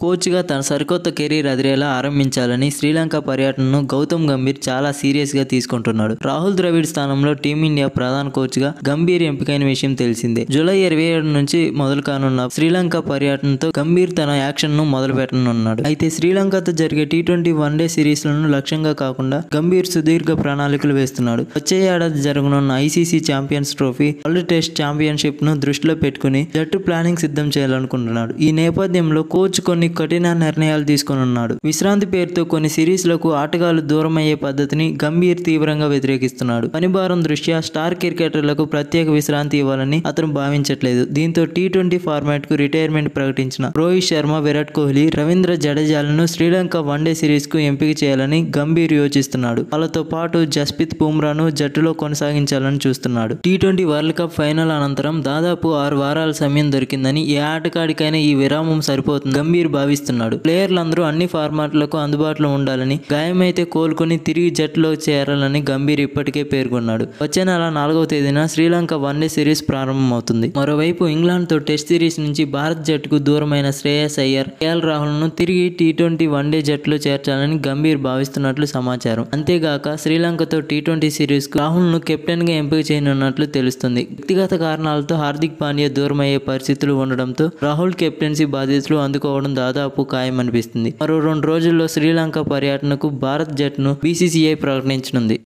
కోచ్గా తన సరికొత్త కెరీర్ అదిరేలా ఆరంభించాలని శ్రీలంక పర్యటనను గౌతమ్ గంభీర్ చాలా సీరియస్ గా తీసుకుంటున్నాడు రాహుల్ ద్రవిడ్ స్థానంలో టీమిండియా ప్రధాన కోచ్ గా గంభీర్ ఎంపికైన విషయం తెలిసిందే జూలై ఇరవై ఏడు నుంచి మొదలు కానున్న శ్రీలంక పర్యటనతో గంభీర్ తన యాక్షన్ ను మొదలు పెట్టనున్నాడు అయితే శ్రీలంకతో జరిగే టీ ట్వంటీ వన్డే సిరీస్ లను లక్ష్యంగా కాకుండా గంభీర్ సుదీర్ఘ ప్రణాళికలు వేస్తున్నాడు వచ్చే ఏడాది జరగనున్న ICC champions trophy world test championship ను దృష్టిలో పెట్టుకుని జట్టు ప్లానింగ్ సిద్ధం చేయాలనుకుంటున్నాడు ఈ నేపథ్యంలో కోచ్ కొన్ని కఠిన నిర్ణయాలు తీసుకొనున్నాడు విశ్రాంతి పేరుతో కొన్ని సిరీస్లకు ఆటగాళ్లు దూరమయ్యే పద్ధతిని గంభీర్ తీవ్రంగా వ్యతిరేకిస్తున్నాడు పనిభారం దృష్ట్యా స్టార్ క్రికెటర్లకు ప్రత్యేక విశ్రాంతి ఇవ్వాలని అతను భావించట్లేదు దీంతో టీ ట్వంటీ ఫార్మాట్ కు రిటైర్మెంట్ ప్రకటించిన రోహిత్ శర్మ విరాట్ కోహ్లీ రవీంద్ర జడేజాలను శ్రీలంక వన్డే సిరీస్ కు ఎంపిక చేయాలని గంభీర్ యోచిస్తున్నాడు వాళ్ళతో పాటు జస్ప్రీత్ బుమ్రాను జట్టులో కొనసాగించాలని చూస్తున్నాడు T twenty world cup final అనంతరం దాదాపు ఆరు వారాల సమయం దొరికిందని ఏ ఆటగాడికైనా ఈ విరామం సరిపోతుంది గంభీర్ భావిస్తున్నాడు ప్లేయర్లందరూ అన్ని ఫార్మాట్లకు అందుబాటులో ఉండాలని గాయమైతే కోలుకొని తిరిగి జట్టులో చేరాలని గంభీర్ ఇప్పటికే పేర్కొన్నాడు వచ్చే నెల నాలుగవ తేదీన శ్రీలంక వన్డే సిరీస్ ప్రారంభమవుతుంది మరోవైపు ఇంగ్లాండ్ తో టెస్ట్ సిరీస్ నుంచి భారత్ జట్టుకు దూరమైన శ్రేయస్ అయ్యర్ కేఎల్ రాహుల్ ను తిరిగి టీ ట్వంటీ వన్డే జట్టులో చేర్చాలని గంభీర్ భావిస్తున్నట్లు సమాచారం అంతేగాక శ్రీలంకతో టీ ట్వంటీ సిరీస్ కు రాహుల్ ను కెప్టెన్ గా ఎంపిక చేయనున్నట్లు తెలుస్తుంది వ్యక్తిగత కారణాలతో హార్దిక్ పాండ్యా దూరమయ్యే పరిస్థితులు ఉండడంతో రాహుల్ కెప్టెన్సీ బాధ్యతలు అందుకోవడం దాదాపు ఖాయమనిపిస్తుంది మరో రెండు రోజుల్లో శ్రీలంక పర్యటనకు భారత్ జట్టును బీసీసీఐ ప్రకటించనుంది